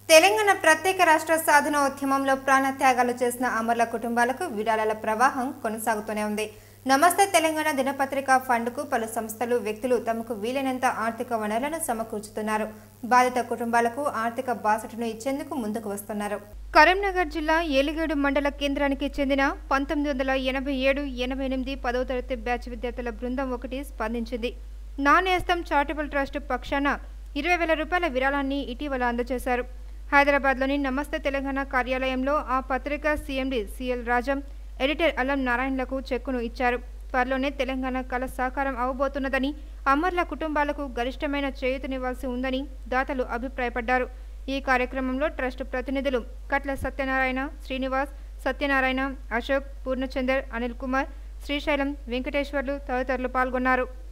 తెలంగాణ ప్రత్యేక రాష్ట్ర సాధన ఉద్యమంలో ప్రాణత్యాగాలు చేసిన అమరుల కుటుంబాలకు విరాళాల ప్రవాహం కొనసాగుతూనే ఉంది నమస్తే తెలంగాణ దినపత్రిక ఫండ్కు పలు సంస్థలు వ్యక్తులు తమకు వీలైనంత ఆర్థిక వనరులను సమకూర్చుతున్నారు బాధిత కుటుంబాలకు ఆర్థిక బాసటను ఇచ్చేందుకు ముందుకు వస్తున్నారు కరీంనగర్ జిల్లా ఏలిగేడు మండల కేంద్రానికి చెందిన పంతొమ్మిది వందల ఎనభై ఏడు ఎనభై ఎనిమిది పదవ తరగతి బ్యాచ్ విద్యార్థుల బృందం ఒకటి స్పందించింది నా నేస్తం చారిటబుల్ ట్రస్ట్ పక్షాన ఇరవై వేల రూపాయల విరాళాన్ని ఇటీవల అందజేశారు హైదరాబాద్లోని నమస్తే తెలంగాణ కార్యాలయంలో ఆ పత్రిక సీఎండి సిఎల్ రాజం ఎడిటర్ అల్లం నారాయణలకు చెక్కును ఇచ్చారు త్వరలోనే తెలంగాణ కళ సాకారం అవబోతున్నదని అమర్ల కుటుంబాలకు గరిష్టమైన చేయూతనివ్వాల్సి ఉందని దాతలు అభిప్రాయపడ్డారు ఈ కార్యక్రమంలో ట్రస్ట్ ప్రతినిధులు కట్ల సత్యనారాయణ శ్రీనివాస్ సత్యనారాయణ అశోక్ పూర్ణచందర్ అనిల్ కుమార్ శ్రీశైలం వెంకటేశ్వర్లు తదితరులు పాల్గొన్నారు